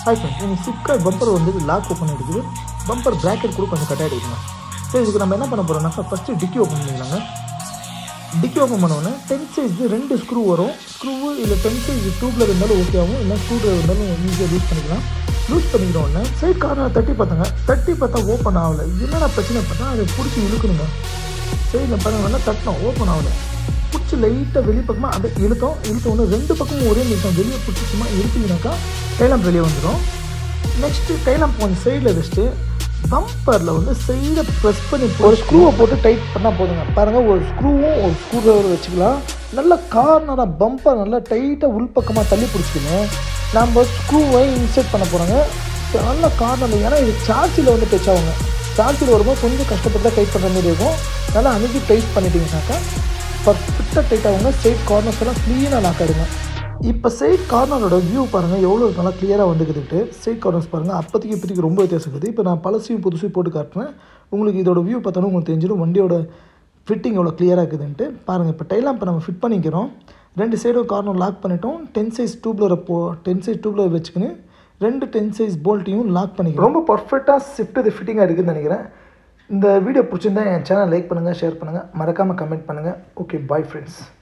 hi friends நீங்கள் Flipkart bumper வந்து lock open இருக்குது பம்பர் ப்ராக்கெட் கூட கொஞ்சம் கட் ஆகிடுங்க சரி இதுக்கு நம்ம என்ன பண்ண போகிறோம்னாக்கா ஃபஸ்ட்டு டிக்கி ஓப்பன் பண்ணிக்கலாங்க டிக்கி ஓப்பன் பண்ணோன்னே டென் சைஸ் ரெண்டு ஸ்க்ரூ வரும் ஸ்க்ரூ இல்லை டென் சைஸ் டியூப்பில் இருந்தாலும் ஓகே ஆகும் இல்லை ஸ்க்ரூ ட்ரைவர் இருந்தாலும் ஈஸியாக யூஸ் பண்ணிக்கலாம் யூஸ் பண்ணிக்கிற உடனே சைட் கார்னர் தட்டி பார்த்தாங்க தட்டி பார்த்தா ஓப்பன் ஆகலை என்னென்ன பிரச்சனை பார்த்தா அதை பிடிச்சி இழுக்கணுங்க சைடில் பாருங்க நல்லா தட்டணும் ஓப்பன் ஆகலை பிடிச்சி லைட்டாக வெளியே பக்கமாக அதை இழுத்தோம் இழுத்த உடனே ரெண்டு பக்கமும் ஒரே நிமிஷம் வெளியே பிடிச்சி சும்மா இழுத்தீங்கனாக்கா டைலம் வெளியே வந்துடும் நெக்ஸ்ட்டு டைலம் கொஞ்சம் சைடில் வச்சுட்டு பம்பரில் வந்து சைடை ப்ரெஸ் பண்ணி ஒரு ஸ்க்ரூவை போட்டு டைட் பண்ணால் போதுங்க பாருங்கள் ஒரு ஸ்க்ரூவும் ஒரு ஸ்க்ரூ ட்ரைவர் வச்சுக்கலாம் நல்லா கார்னராக பம்பர் நல்லா டைட்டாக உள்பக்கமாக தள்ளி பிடிச்சிக்கணும் நம்ம ஸ்க்ரூவை இன்செர்ட் பண்ண போகிறோங்க நல்ல கார்னரில் ஏன்னா இது சார்ஜில் வந்து டச் ஆகுங்க சார்ஜில் வரும்போது கொஞ்சம் கஷ்டப்பட்டு தான் டைட் பண்ணுற மாதிரி இருக்கும் நல்லா அணுகி டைட் பண்ணிட்டீங்கன்னாக்கா பர்ஃபெக்டாக டைட் ஆகுங்க சைட் கார்னர்ஸ் எல்லாம் க்ளீனாக லாக் ஆகிடுங்க இப்போ சைட் கார்னரோட வியூ பாருங்கள் எவ்வளோ நல்லா கிளியராக வந்துக்குதுட்டு சைட் கார்னர்ஸ் பாருங்கள் அப்போதைக்கு இப்போதைக்கு ரொம்ப வித்தியாசம் இருக்குது இப்போ நான் பழசையும் புதுசையும் போட்டு காட்டுறேன் உங்களுக்கு இதோட வியூ பார்த்தாலும் உங்களுக்கு தெரிஞ்சிடும் வண்டியோட ஃபிட்டிங் எவ்வளோ கிளியராக இருக்குதுன்ட்டு பாருங்கள் இப்போ டைலாம் இப்போ நம்ம ஃபிட் பண்ணிக்கிறோம் ரெண்டு சைடும் கார்னர் லாக் பண்ணிட்டோம் டென் சைஸ் டியூப்லரை போ டென் சைஸ் டியூப்லர் வச்சுக்கின்னு ரெண்டு டென் சைஸ் போல்ட்டையும் லாக் பண்ணிக்கிறோம் ரொம்ப பர்ஃபெக்டாக ஷிஃப்ட் இது ஃபிட்டிங்காக இருக்குதுன்னு நினைக்கிறேன் இந்த வீடியோ பிடிச்சிருந்தா என் சேனல் லைக் பண்ணுங்கள் ஷேர் பண்ணுங்கள் மறக்காமல் கமெண்ட் பண்ணுங்கள் ஓகே பாய் ஃப்ரெண்ட்ஸ்